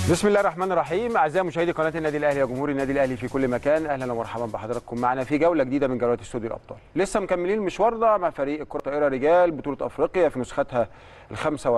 بسم الله الرحمن الرحيم اعزائي مشاهدي قناه النادي الاهلي وجمهور النادي الاهلي في كل مكان اهلا ومرحبا بحضراتكم معنا في جوله جديده من جولات استوديو الابطال لسه مكملين مشوارنا مع فريق الكره الطائره رجال بطوله افريقيا في نسختها ال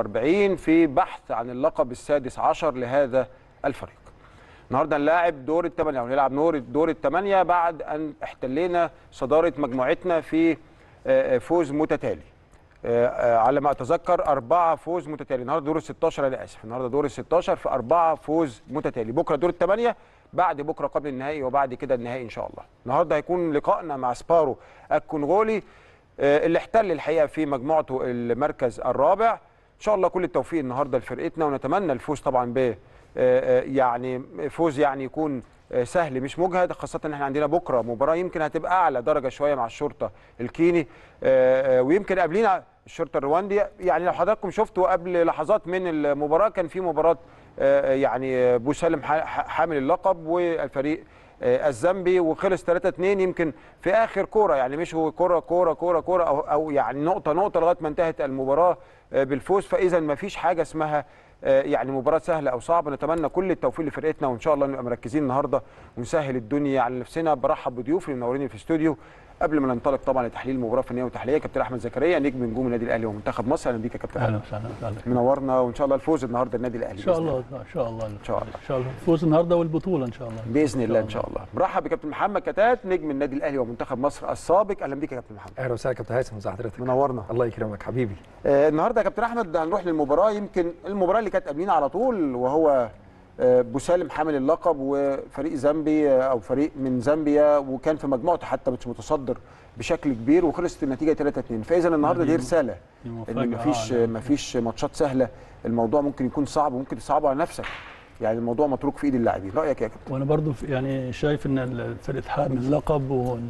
45 في بحث عن اللقب السادس عشر لهذا الفريق النهارده نلاعب دور الثمانيه او نلعب نور دور الثمانيه بعد ان احتلينا صداره مجموعتنا في آه، فوز متتالي آه، آه، على ما اتذكر اربعه فوز متتالي النهارده دور ال 16 انا اسف النهارده دور ال 16 في اربعه فوز متتالي بكره دور الثمانيه بعد بكره قبل النهائي وبعد كده النهائي ان شاء الله النهارده هيكون لقائنا مع سبارو الكونغولي آه، اللي احتل الحقيقه في مجموعته المركز الرابع ان شاء الله كل التوفيق النهارده لفرقتنا ونتمنى الفوز طبعا ب آه، آه، يعني فوز يعني يكون آه، سهل مش مجهد خاصة ان احنا عندنا بكرة مباراة يمكن هتبقى اعلى درجة شوية مع الشرطة الكيني آه، آه، ويمكن قبلينا الشرطة الرواندي يعني لو حضراتكم شفتوا قبل لحظات من المباراة كان في مباراة آه، يعني آه، بو سالم ح- ح- حامل اللقب والفريق آه، الزامبي وخلص 3 2 يمكن في اخر كوره يعني مش هو كوره كوره كوره كوره او, أو يعني نقطه نقطه لغايه ما انتهت المباراه آه، بالفوز فاذا ما فيش حاجه اسمها آه، يعني مباراه سهله او صعبه نتمنى كل التوفيق لفرقتنا وان شاء الله نبقى مركزين النهارده ونسهل الدنيا على نفسنا برحب بضيوفي اللي منوريني في الاستوديو قبل ما ننطلق طبعا لتحليل المباراه الفنيه وتحليليه كابتن احمد زكريا نجم نجوم النادي الاهلي ومنتخب مصر اهلا بيك يا كابتن اهلا أحمد. وسهلا وسهلا منورنا وان شاء الله الفوز النهارده النادي الاهلي ان شاء بإذن الله ان شاء الله ان شاء الله. ان شاء الله فوز النهارده والبطوله ان شاء الله باذن الله ان شاء الله مرحب بكابتن محمد كتات نجم النادي الاهلي ومنتخب مصر السابق اهلا بيك يا كابتن محمد اهلا وسهلا كابتن هيثم ازي حضرتك منورنا الله يكرمك حبيبي آه النهارده يا كابتن احمد هنروح للمباراه يمكن المباراه اللي كانت قبلينا على طول وهو آه بوسالم حامل اللقب وفريق زامبي آه، او فريق من زامبيا وكان في مجموعته حتى مش متصدر بشكل كبير وخلصت النتيجه 3 2 فاذا النهارده دي رساله دي ان مفاجأة. مفيش آه، مفيش ماتشات سهله الموضوع ممكن يكون صعب وممكن تصعبه على نفسك يعني الموضوع متروك في ايد اللاعبين رايك يا كابتن وانا برضو في- يعني شايف ان الفرقه حامل اللقب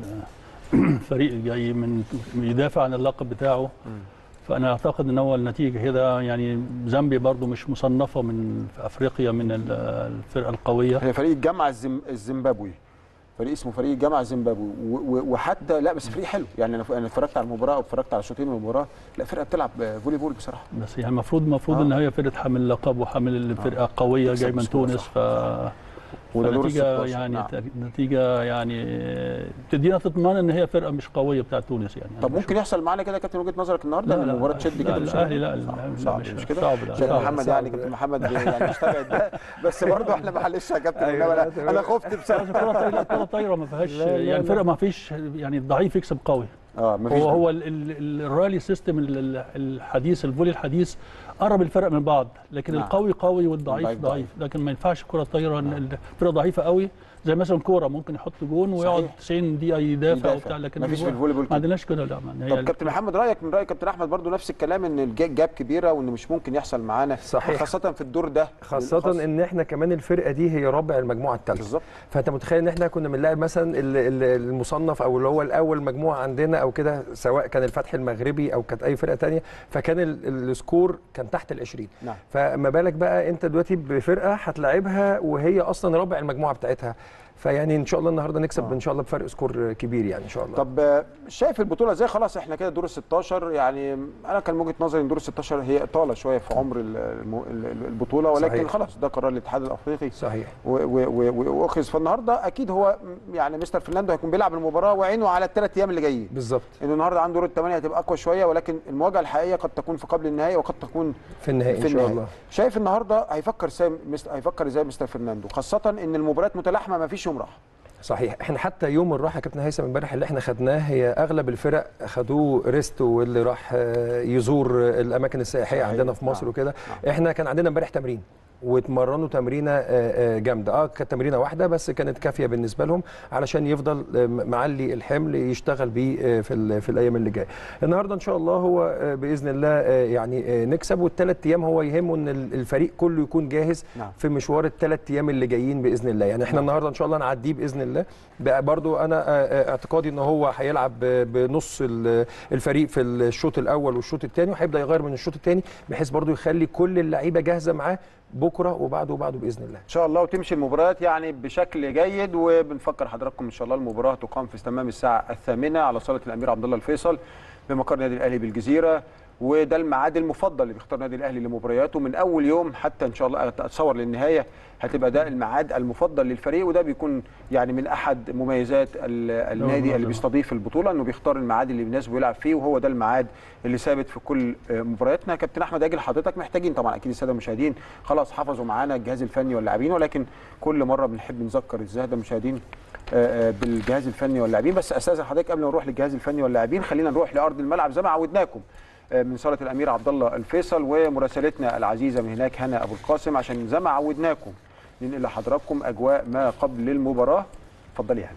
والفريق جاي من يدافع عن اللقب بتاعه فانا اعتقد ان هو النتيجه كده يعني زامبيا برضو مش مصنفه من في افريقيا من ال- الفرقه القويه هي فريق الجامعه الزم... الزيمبابوي فريق اسمه فريق الجامعه الزيمبابوي و... و... وحتى لا بس فريق حلو يعني انا ف- انا اتفرجت على المباراه او اتفرجت على شوطين من المباراه لا فرقه بتلعب فولي بول بصراحه بس يعني المفروض المفروض آه. ان هي فرقه حامل لقب وحامل الفرقه قويه تكسب جاي من بسهولة، تونس صح، ف وده دور ال فنتيجة 16 يعني نعم. نتيجة يعني تدينا تطمئن ان هي فرقة مش قوية بتاعت تونس يعني طب أنا ممكن يحصل معانا كده يا كابتن وجهه نظرك النهارده لا، ان لا، المباراه لا، تشد لا، كده لا، بسرعة؟ الأهلي لا، صعب, لا، صعب مش- مش كده صعب، لا، عشان صعب، محمد صعب يعني ده. كابتن محمد يعني مستبعد ده بس برضه احنا معلش يا كابتن أيوة، إنما لا، انا تمام. انا خفت بس بصراحه الكرة طايرة الكرة طايرة ما فيهاش لا، لا، يعني لا. فرقة ما فيش يعني الضعيف يكسب قوي اه مفيش هو هو ال- ال- الرالي سيستم ال- ال- الحديث الفولي الحديث قرب الفرق من بعض لكن نعم. القوي قوي والضعيف الضعيف ضعيف لكن ما ينفعش الكرة الطايرة إن الفرقة ضعيفة قوي زي مثلا كورة ممكن يحط جون ويقعد صحيح. 90 دقيقة يدافع يدافع. وبتاع لكن مفيش هو- في الفولي بول ما كده. عندناش كده لا ما هي طب كابتن محمد رايك من راي كابتن احمد برضو نفس الكلام ان الجاب كبيره وان مش ممكن يحصل معانا صحيح. خاصه في الدور ده خاصة بالأخص. ان احنا كمان الفرقة دي هي رابع المجموعة الثالثة بالظبط فانت متخيل ان احنا كنا بنلاعب مثلا ال- ال- المصنف او اللي هو الاول مجموعة عندنا او كده سواء كان الفتح المغربي او كانت اي فرقة تانية فكان ال- السكور كان تحت ال 20 نعم فما بالك بقى انت دلوقتي بفرقة هتلاعبها وهي اصلا رابع المجموعة بتاعتها فيعني ان شاء الله النهارده نكسب آه. ان شاء الله بفرق سكور كبير يعني ان شاء الله طب آه، شايف البطوله ازاي خلاص احنا كده دور ال 16 يعني انا كان من وجهه نظري ان دور ال 16 هي اطاله شويه في عمر ال- الم- ال- البطوله ولكن صحيح. خلاص ده قرار الاتحاد الافريقي صحيح و- و- و- واخذ فالنهارده اكيد هو م- يعني مستر فرناندو هيكون بيلعب المباراه وعينه على الثلاث ايام اللي جايين بالظبط انه النهارده عنده دور الثمانيه هتبقى اقوى شويه ولكن المواجهه الحقيقيه قد تكون في قبل النهائي وقد تكون في النهائي في ان شاء النهائي. الله شايف النهارده هيفكر ازاي مست... هيفكر ازاي مستر فرناندو خاصه ان المباريات متلاحمه ما فيش يوم راحه صحيح احنا حتى يوم الراحه يا كابتن هيثم امبارح اللي احنا خدناه هي اغلب الفرق خدوه ريست واللي راح آه، يزور الاماكن السياحيه صحيح. عندنا في مصر نعم. وكده احنا كان عندنا امبارح تمرين واتمرنوا تمرينه آه، آه، جامده اه كانت تمرينه واحده بس كانت كافيه بالنسبه لهم علشان يفضل آه، معلي الحمل يشتغل بيه آه، في ال- في الايام اللي جايه النهارده ان شاء الله هو آه، باذن الله آه، يعني آه، نكسب والثلاث ايام هو يهمه ان ال- الفريق كله يكون جاهز نعم. في مشوار الثلاث ايام اللي جايين باذن الله يعني احنا نعم. النهارده ان شاء الله نعديه باذن الله بقى برضو انا آه، آه، اعتقادي ان هو هيلعب ب- بنص ال- الفريق في الشوط الاول والشوط الثاني وهيبدا يغير من الشوط الثاني بحيث برضو يخلي كل اللعيبه جاهزه معاه بكره وبعده وبعده باذن الله ان شاء الله وتمشي المباريات يعني بشكل جيد وبنفكر حضراتكم ان شاء الله المباراه تقام في تمام الساعه الثامنه على صاله الامير عبد الله الفيصل بمقر النادي الاهلي بالجزيره وده الميعاد المفضل اللي بيختار النادي الاهلي لمبارياته من اول يوم حتى ان شاء الله اتصور للنهايه هتبقى ده الميعاد المفضل للفريق وده بيكون يعني من احد مميزات ال- النادي اللي بيستضيف البطوله انه بيختار الميعاد اللي بيناسبه يلعب فيه وهو ده الميعاد اللي ثابت في كل آه، مبارياتنا كابتن احمد اجل حضرتك محتاجين طبعا اكيد الساده المشاهدين خلاص حفظوا معانا الجهاز الفني واللاعبين ولكن كل مره بنحب نذكر الساده المشاهدين آه، آه، بالجهاز الفني واللاعبين بس اساسا حضرتك قبل ما نروح للجهاز الفني واللاعبين خلينا نروح لارض الملعب زي ما عودناكم آه، من صاله الامير عبد الله الفيصل ومراسلتنا العزيزه من هناك هنا ابو القاسم عشان زي ما عودناكم ننقل لحضراتكم اجواء ما قبل المباراه اتفضلي يا هنا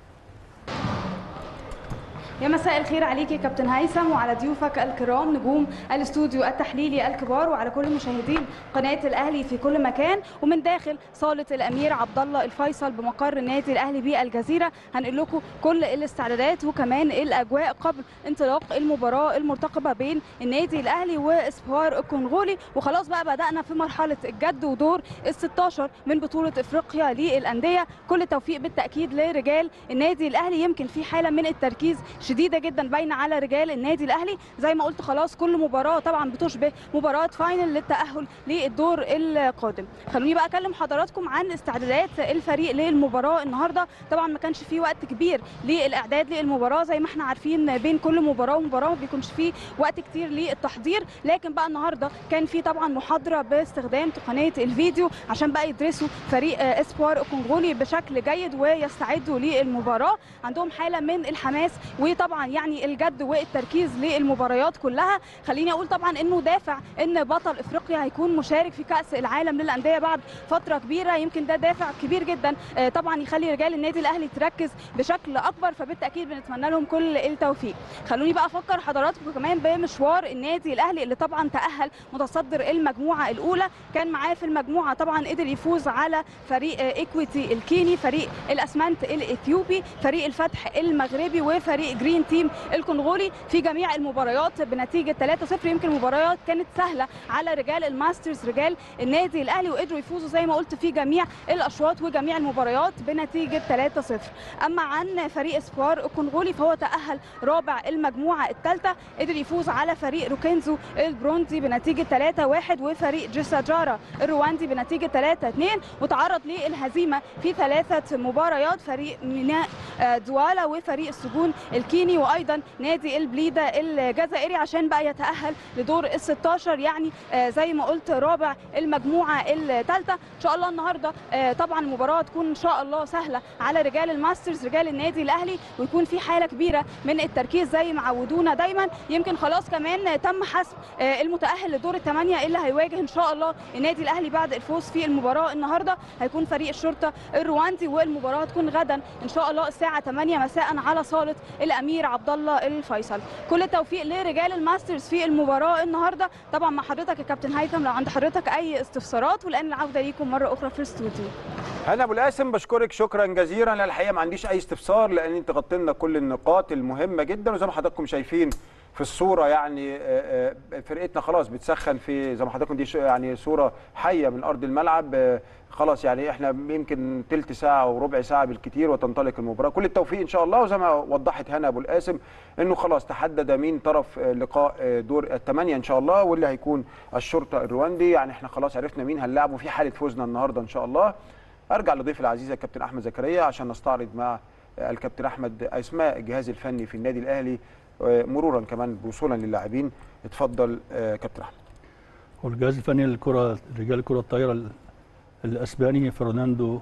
يا مساء الخير عليك يا كابتن هيثم وعلى ضيوفك الكرام نجوم الاستوديو التحليلي الكبار وعلى كل مشاهدين قناه الاهلي في كل مكان ومن داخل صاله الامير عبد الله الفيصل بمقر النادي الاهلي بالجزيره هنقل لكم كل الاستعدادات وكمان الاجواء قبل انطلاق المباراه المرتقبه بين النادي الاهلي واسبوار الكونغولي وخلاص بقى بدانا في مرحله الجد ودور ال 16 من بطوله افريقيا للانديه كل التوفيق بالتاكيد لرجال النادي الاهلي يمكن في حاله من التركيز شديده جدا باينه على رجال النادي الاهلي زي ما قلت خلاص كل مباراه طبعا بتشبه مباراه فاينل للتاهل للدور القادم خلوني بقى اكلم حضراتكم عن استعدادات الفريق للمباراه النهارده طبعا ما كانش في وقت كبير للاعداد للمباراه زي ما احنا عارفين بين كل مباراه ومباراه ما بيكونش فيه وقت كتير للتحضير لكن بقى النهارده كان في طبعا محاضره باستخدام تقنيه الفيديو عشان بقى يدرسوا فريق آه، اسبوار الكونغولي بشكل جيد ويستعدوا للمباراه عندهم حاله من الحماس وطبعا يعني الجد والتركيز للمباريات كلها خليني اقول طبعا انه دافع ان بطل افريقيا هيكون مشارك في كاس العالم للانديه بعد فتره كبيره يمكن ده دافع كبير جدا آه، طبعا يخلي رجال النادي الاهلي تركز بشكل اكبر فبالتاكيد بنتمنى لهم كل التوفيق خلوني بقى افكر حضراتكم كمان بمشوار النادي الاهلي اللي طبعا تاهل متصدر المجموعه الاولى كان معاه في المجموعه طبعا قدر يفوز على فريق آه، ايكويتي الكيني فريق الاسمنت الاثيوبي فريق الفتح المغربي وفريق جرين تيم الكونغولي في جميع المباريات بنتيجه 3-0 يمكن المباريات كانت سهله على رجال الماسترز رجال النادي الاهلي وقدروا يفوزوا زي ما قلت في جميع الاشواط وجميع المباريات بنتيجه 3-0 اما عن فريق اسبوار الكونغولي فهو تاهل رابع المجموعه الثالثه قدر يفوز على فريق روكينزو البروندي بنتيجه 3-1 وفريق جيساجارا الرواندي بنتيجه 3-2 وتعرض للهزيمه في ثلاثه مباريات فريق ميناء آه، دوالا وفريق السجون الكيني وايضا نادي البليده الجزائري عشان بقى يتاهل لدور ال 16 يعني آه، زي ما قلت رابع المجموعه الثالثه ان شاء الله النهارده آه، طبعا المباراه تكون ان شاء الله سهله على رجال الماسترز رجال النادي الاهلي ويكون في حاله كبيره من التركيز زي ما عودونا دايما يمكن خلاص كمان تم حسم آه، المتاهل لدور الثمانيه اللي هيواجه ان شاء الله النادي الاهلي بعد الفوز في المباراه النهارده هيكون فريق الشرطه الرواندي والمباراه تكون غدا ان شاء الله الساعه 8 مساء على صاله الامير عبد الله الفيصل كل التوفيق لرجال الماسترز في المباراه النهارده طبعا مع حضرتك يا كابتن هيثم لو عند حضرتك اي استفسارات والان العوده ليكم مره اخرى في الاستوديو هنا ابو القاسم بشكرك شكرا جزيلا انا الحقيقه ما عنديش اي استفسار لان انت غطيت لنا كل النقاط المهمه جدا وزي ما حضراتكم شايفين في الصوره يعني آه، آه، فرقتنا خلاص بتسخن في زي ما حضراتكم دي ش- يعني صوره حيه من ارض الملعب آه، خلاص يعني احنا يمكن تلت ساعه وربع ساعه بالكثير وتنطلق المباراه كل التوفيق ان شاء الله وزي ما وضحت هنا ابو القاسم انه خلاص تحدد مين طرف آه، لقاء آه، دور الثمانيه ان شاء الله واللي هيكون الشرطه الرواندي يعني احنا خلاص عرفنا مين هنلعبه في حاله فوزنا النهارده ان شاء الله ارجع لضيف العزيز الكابتن احمد زكريا عشان نستعرض مع الكابتن احمد اسماء الجهاز الفني في النادي الاهلي آه، مرورا كمان بوصولا للاعبين اتفضل آه، كابتن احمد والجهاز الفني للكرة رجال كرة الطايرة ال- الأسباني فرناندو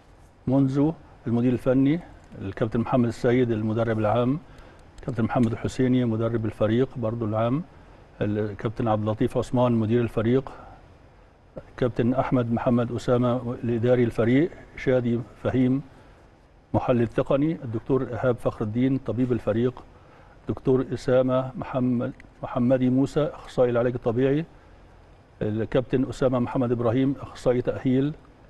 مونزو المدير الفني الكابتن محمد السيد المدرب العام كابتن محمد الحسيني مدرب الفريق برضو العام الكابتن عبد اللطيف عثمان مدير الفريق كابتن أحمد محمد أسامة الإداري الفريق شادي فهيم محلل تقني الدكتور إيهاب فخر الدين طبيب الفريق دكتور أسامة محمد محمدي موسى أخصائي العلاج الطبيعي الكابتن أسامة محمد إبراهيم أخصائي تأهيل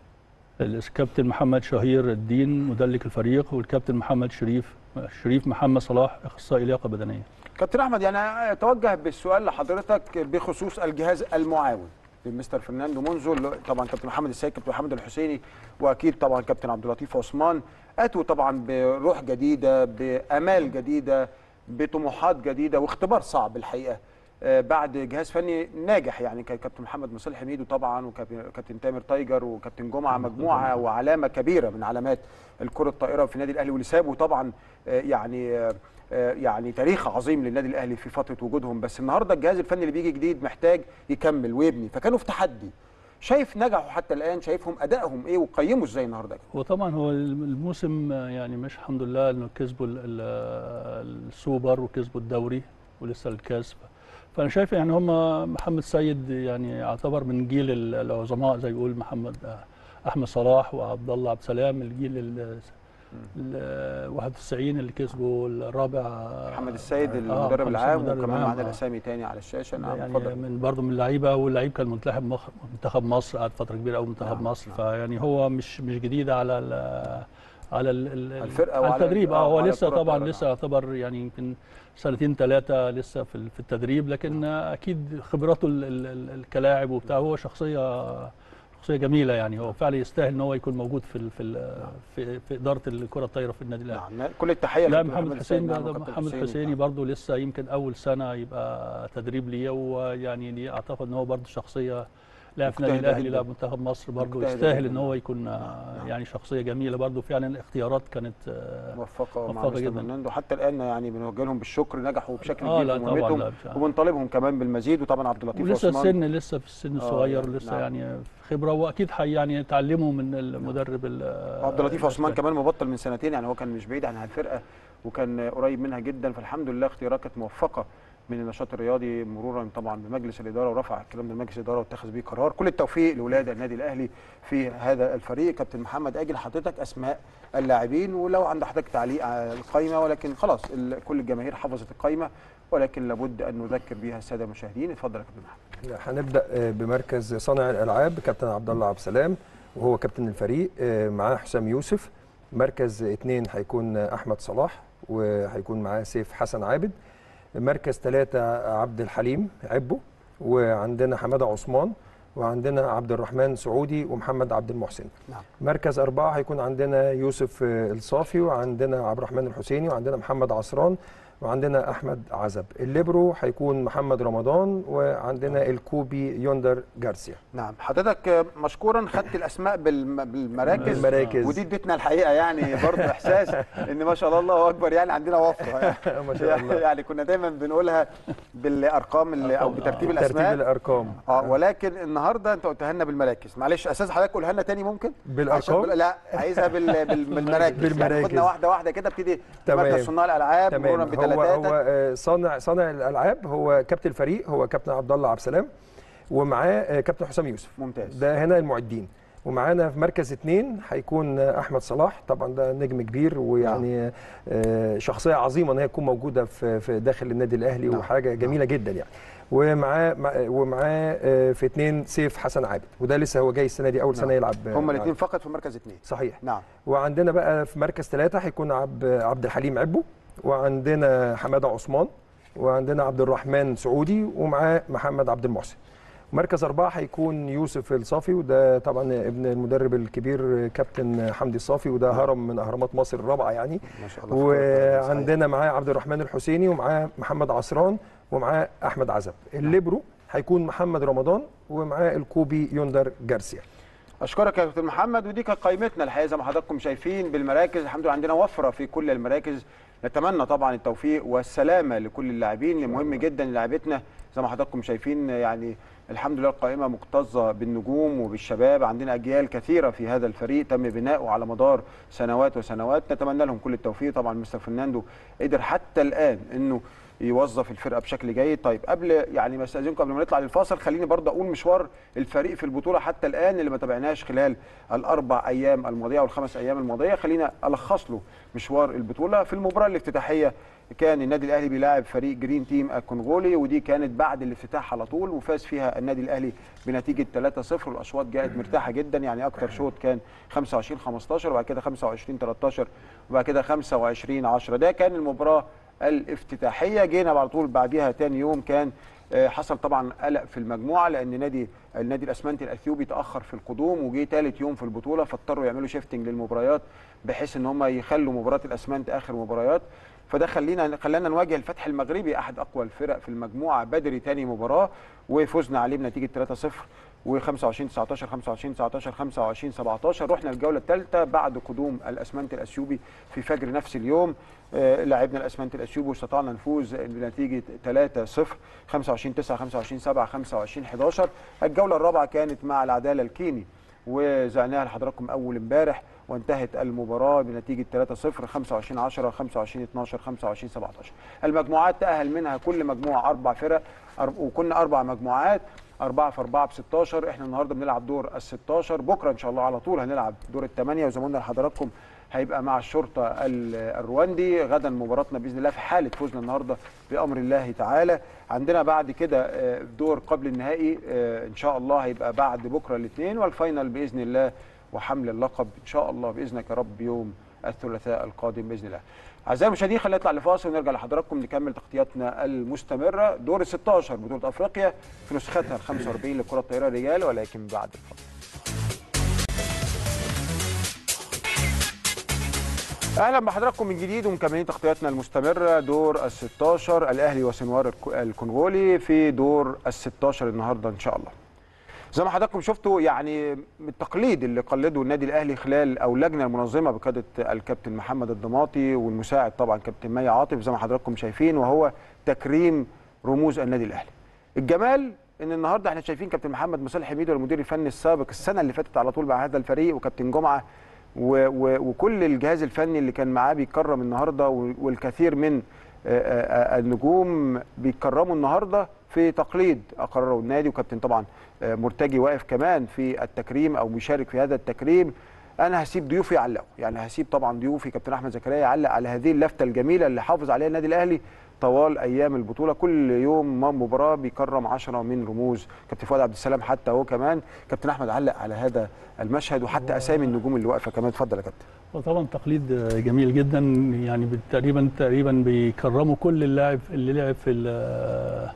الكابتن محمد شهير الدين مدلك الفريق والكابتن محمد شريف شريف محمد صلاح أخصائي لياقة بدنية كابتن احمد يعني اتوجه بالسؤال لحضرتك بخصوص الجهاز المعاون لمستر فرناندو مونزو اللي طبعا كابتن محمد السيد كابتن محمد الحسيني واكيد طبعا كابتن عبد اللطيف عثمان اتوا طبعا بروح جديده بامال جديده بطموحات جديده واختبار صعب الحقيقه آه، بعد جهاز فني ناجح يعني كان كابتن محمد مصالح حميدو طبعا وكابتن تامر تايجر وكابتن جمعه مجموعه وعلامه كبيره من علامات الكره الطائره في النادي الاهلي واللي سابوا طبعا آه، يعني آه، آه، يعني تاريخ عظيم للنادي الاهلي في فتره وجودهم بس النهارده الجهاز الفني اللي بيجي جديد محتاج يكمل ويبني فكانوا في تحدي شايف نجحوا حتى الان شايفهم ادائهم ايه وقيموا ازاي النهارده وطبعا هو الموسم يعني مش الحمد لله انه كسبوا ال- ال- السوبر وكسبوا الدوري ولسه الكاس فانا شايف يعني هم محمد سيد يعني يعتبر من جيل ال- العظماء زي يقول محمد احمد صلاح وعبد الله عبد السلام الجيل ال ال 91 اللي كسبوا الرابع محمد السيد آه، المدرب محمد العام السيد المدرب وكمان العام، معانا آه. الاسامي تاني على الشاشه نعم يعني اتفضل من برضه من اللعيبه واللعيب كان منتخب مخ- منتخب مصر قعد فتره كبيره قوي منتخب نعم، مصر نعم. فيعني هو مش مش جديد على ال على ال ال الفرقة على وعلى التدريب ال- اه آه، هو وعلى لسه الكرة طبعا الطايرة، لسه يعتبر يعني يمكن سنتين ثلاثه لسه في ال- في التدريب لكن اكيد خبراته ال- ال- ال- كلاعب وبتاع هو شخصيه شخصيه جميله يعني هو فعلا يستاهل ان هو يكون موجود في ال- في ال- في, في اداره الكره الطايره في النادي الاهلي نعم كل التحيه لا لكابتن محمد حسين السيد، نعم، ده وكابتن محمد حسيني. حسيني برضه لسه يمكن اول سنه يبقى تدريب ليه ويعني دي اعتقد ان هو برضه شخصيه لاعب في النادي مجتهدة الاهلي جداً. لاعب منتخب مصر برضه مجتهدة يستاهل جداً. ان هو يكون آه، يعني شخصيه جميله برضه فعلا الاختيارات كانت آه، موفقه مع موفقة مستر جداً. فرناندو حتى الان يعني بنوجه لهم بالشكر نجحوا بشكل اه كبير لا في طبعا مهمتهم لا مش عارف. وبنطالبهم كمان بالمزيد وطبعا عبد اللطيف ولسه عثمان السن لسه في السن آه، الصغير يعني لسه نعم. يعني خبره واكيد حي يعني يتعلموا من المدرب ال- عبد اللطيف عثمان الأسباني. كمان مبطل من سنتين يعني هو كان مش بعيد عن الفرقه وكان قريب منها جدا فالحمد لله اختيارات كانت موفقه من النشاط الرياضي مرورا طبعا بمجلس الاداره ورفع الكلام ده لمجلس الاداره واتخذ بيه قرار كل التوفيق لاولاد النادي الاهلي في هذا الفريق كابتن محمد اجل حضرتك اسماء اللاعبين ولو عند حضرتك تعليق على القائمه ولكن خلاص ال- كل الجماهير حفظت القائمه ولكن لابد ان نذكر بها الساده المشاهدين اتفضل يا كابتن محمد هنبدا آه، بمركز صانع الالعاب كابتن عبد الله عبد السلام وهو كابتن الفريق آه، معاه حسام يوسف مركز اثنين هيكون آه، احمد صلاح وهيكون معاه سيف حسن عابد مركز ثلاثة عبد الحليم عبو وعندنا حماده عثمان وعندنا عبد الرحمن سعودي ومحمد عبد المحسن نعم. مركز أربعة هيكون عندنا يوسف آه، الصافي وعندنا عبد الرحمن الحسيني وعندنا محمد عصران وعندنا احمد عزب الليبرو هيكون محمد رمضان وعندنا الكوبي يوندر جارسيا نعم حضرتك مشكورا خدت الاسماء بالم- بالمراكز بالمراكز. ودي ادتنا الحقيقه يعني برضه احساس ان ما شاء الله الله اكبر يعني عندنا وفره ما شاء الله يعني كنا دايما بنقولها بالارقام اللي او أرقام. بترتيب ترتيب الاسماء الارقام اه ولكن النهارده انت قلتها لنا بالمراكز معلش اساس حضرتك قولها لنا تاني ممكن بالأرقام؟ عشان بال- لا عايزها بال... بال... بالمراكز يعني بالمراكز. خدنا واحده واحده كده ابتدي تمام. مركز صناع الالعاب مرورا تمام هو هو بثلاثات آه، صانع صانع الالعاب هو كابتن الفريق هو كابتن عبد الله عبد السلام ومعاه آه، كابتن حسام يوسف ممتاز ده هنا المعدين ومعانا في مركز اثنين هيكون آه، احمد صلاح طبعا ده نجم كبير ويعني آه، شخصيه عظيمه ان هي تكون موجوده في في داخل النادي الاهلي نعم. وحاجه جميله جدا يعني ومعاه مع- ومعاه آه، في اثنين سيف حسن عابد وده لسه هو جاي السنه دي اول سنه نعم. يلعب آه، هما مع- الاثنين فقط في مركز اثنين صحيح نعم وعندنا بقى في مركز ثلاثة هيكون عبد عبد الحليم عبو وعندنا حمادة عثمان وعندنا عبد الرحمن سعودي ومعاه محمد عبد المحسن مركز أربعة هيكون يوسف الصافي وده طبعا ابن المدرب الكبير كابتن حمدي الصافي وده هرم من أهرامات مصر الرابعة يعني ما شاء الله في كرة الصحيح. وعندنا معاه عبد الرحمن الحسيني ومعاه محمد عصران ومعاه أحمد عزب الليبرو هيكون محمد رمضان ومعاه الكوبي يوندر جارسيا اشكرك يا كابتن محمد ودي كانت قائمتنا الحقيقه زي ما حضراتكم شايفين بالمراكز الحمد لله عندنا وفره في كل المراكز نتمنى طبعا التوفيق والسلامه لكل اللاعبين مهم جدا لعيبتنا زي ما حضراتكم شايفين يعني الحمد لله القائمه مكتظه بالنجوم وبالشباب عندنا اجيال كثيره في هذا الفريق تم بناؤه على مدار سنوات وسنوات نتمنى لهم كل التوفيق طبعا مستر فرناندو قدر حتى الان انه يوظف الفرقه بشكل جيد طيب قبل يعني ما استاذنكم قبل ما نطلع للفاصل خليني برضه اقول مشوار الفريق في البطوله حتى الان اللي ما تابعناش خلال الاربع ايام الماضيه او الخمس ايام الماضيه خلينا الخص له مشوار البطوله في المباراه الافتتاحيه كان النادي الاهلي بيلاعب فريق جرين تيم الكونغولي ودي كانت بعد الافتتاح على طول وفاز فيها النادي الاهلي بنتيجه 3-0 والاشواط جاءت مرتاحه جدا يعني اكتر شوط كان 25 15 وبعد كده 25 13 وبعد كده 25 10 ده كان المباراه الافتتاحيه جينا على طول بعديها تاني يوم كان آه، حصل طبعا قلق في المجموعه لان نادي النادي الاسمنتي الاثيوبي تاخر في القدوم وجي ثالث يوم في البطوله فاضطروا يعملوا شيفتنج للمباريات بحيث ان هم يخلوا مباراه الاسمنت اخر مباريات فده خلينا خلانا نواجه الفتح المغربي احد اقوى الفرق في المجموعه بدري تاني مباراه وفزنا عليه بنتيجه 3-0 و25 19 25 19 25 17 رحنا الجوله الثالثه بعد قدوم الاسمنت الاثيوبي في فجر نفس اليوم آه، لعبنا الاسمنت الاثيوبي واستطعنا نفوز بنتيجه 3-0 25 9 25 7 25 11 الجوله الرابعه كانت مع العداله الكيني وزعناها لحضراتكم اول امبارح وانتهت المباراه بنتيجه 3-0 25 10 25 12 25 17 المجموعات تاهل منها كل مجموعه اربع فرق أر- وكنا اربع مجموعات أربعة في أربعة ب 16 احنا النهارده بنلعب دور ال 16 بكره ان شاء الله على طول هنلعب دور الثمانية وزي ما قلنا لحضراتكم هيبقى مع الشرطه ال- الرواندي غدا مباراتنا باذن الله في حاله فوزنا النهارده بامر الله تعالى عندنا بعد كده آه، دور قبل النهائي آه، ان شاء الله هيبقى بعد بكره الاثنين والفاينل باذن الله وحمل اللقب ان شاء الله باذنك يا رب يوم الثلاثاء القادم باذن الله. اعزائي المشاهدين خلينا نطلع لفاصل ونرجع لحضراتكم نكمل تغطياتنا المستمره دور ال 16 بطوله افريقيا في نسختها ال 45 لكره الطائره رجال ولكن بعد الفاصل. اهلا بحضراتكم من جديد ومكملين تغطياتنا المستمره دور ال 16 الاهلي وسنوار الك- الكونغولي في دور ال 16 النهارده ان شاء الله. زي ما حضراتكم شفتوا يعني التقليد اللي قلده النادي الاهلي خلال او اللجنه المنظمه بقياده الكابتن محمد الضماطي والمساعد طبعا كابتن مي عاطف زي ما حضراتكم شايفين وهو تكريم رموز النادي الاهلي. الجمال ان النهارده احنا شايفين كابتن محمد مصالح حميد المدير الفني السابق السنه اللي فاتت على طول مع هذا الفريق وكابتن جمعه و و وكل الجهاز الفني اللي كان معاه بيتكرم النهارده و- والكثير من آه، آه، آه، النجوم بيتكرموا النهارده في تقليد اقرره النادي وكابتن طبعا آه، مرتجي واقف كمان في التكريم او مشارك في هذا التكريم انا هسيب ضيوفي يعلقوا يعني هسيب طبعا ضيوفي كابتن احمد زكريا يعلق على هذه اللفته الجميله اللي حافظ عليها النادي الاهلي طوال ايام البطوله كل يوم ما مباراه بيكرم 10 من رموز كابتن فؤاد عبد السلام حتى هو كمان كابتن احمد علق على هذا المشهد وحتى اسامي النجوم اللي واقفه كمان اتفضل يا كابتن وطبعا تقليد جميل جدا يعني تقريبا تقريبا بيكرموا كل اللاعب اللي لعب في ال-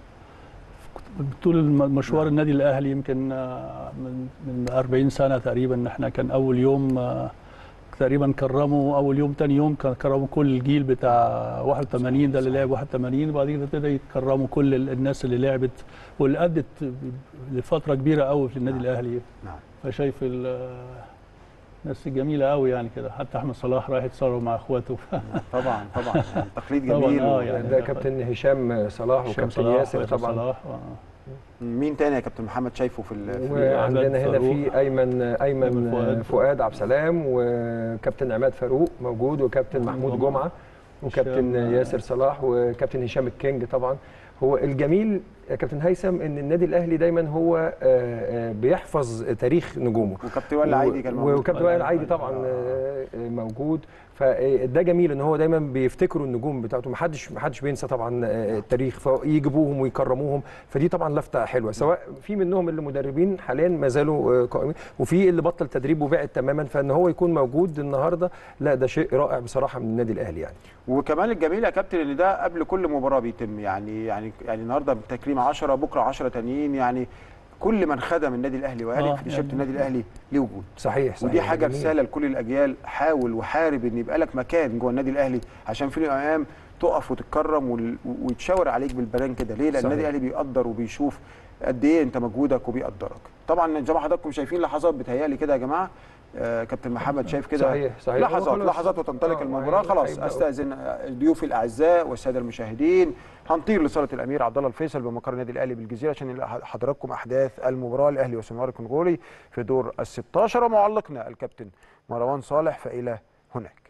طول الم- مشوار النادي الاهلي يمكن آه، من من 40 سنه تقريبا احنا كان اول يوم آه، تقريبا كرموا اول يوم تاني يوم كان كرموا كل الجيل بتاع 81 ده اللي لعب 81 وبعد كده ابتدى يكرموا كل ال- الناس اللي لعبت واللي ادت لفتره كبيره قوي في النادي الاهلي نعم فشايف ال- الناس الجميله قوي يعني كده حتى احمد صلاح رايح يتصور مع اخواته طبعا طبعا يعني تقليد طبعاً، جميل آه، و- يعني ده كابتن هشام صلاح هشام وكابتن صلاح ياسر وياسر طبعا صلاح آه. مين تاني يا كابتن محمد شايفه في ال- في وعندنا هنا فاروق. في ايمن أيمن ايمن فؤاد. فؤاد عبد السلام وكابتن عماد فاروق موجود وكابتن محمود جمعة. جمعه وكابتن هشام- ياسر صلاح وكابتن هشام الكينج طبعا هو الجميل يا كابتن هيثم ان النادي الاهلي دايما هو آه، آه، بيحفظ تاريخ نجومه وكابتن ولا عايدي كان موجود وكابتن وائل عايدي طبعا آه، آه، موجود فده جميل ان هو دايما بيفتكروا النجوم بتاعته محدش محدش بينسى طبعا آه، التاريخ فيجيبوهم ويكرموهم فدي طبعا لفته حلوه سواء في منهم اللي مدربين حاليا ما زالوا آه، قائمين وفي اللي بطل تدريب وبعد تماما فان هو يكون موجود النهارده لا ده شيء رائع بصراحه من النادي الاهلي يعني وكمان الجميل يا كابتن ان ده قبل كل مباراه بيتم يعني يعني يعني النهارده تكريم 10 بكره 10 تانيين يعني كل من خدم النادي الاهلي وقال آه، في تيشيرت يعني- النادي الاهلي ليه وجود صحيح صحيح ودي حاجه جميل. رساله لكل الاجيال حاول وحارب ان يبقى لك مكان جوه النادي الاهلي عشان في يوم من الايام تقف وتتكرم وال- ويتشاور عليك بالبنان كده ليه؟ لان صحيح. النادي الاهلي بيقدر وبيشوف قد ايه انت مجهودك وبيقدرك طبعا زي ما حضراتكم شايفين لحظات بتهيألي كده يا جماعه آه كابتن محمد شايف كده صحيح، صحيح. هو لحظات خلاص. لحظات وتنطلق آه، المباراه وهي- خلاص هيبدأوا. استاذن ضيوفي الاعزاء والساده المشاهدين هنطير لصاله الامير عبد الله الفيصل بمقر النادي الاهلي بالجزيره عشان نلاقي حضراتكم احداث المباراه الاهلي وسنوار الكونغولي في دور ال 16 ومعلقنا الكابتن مروان صالح فالى هناك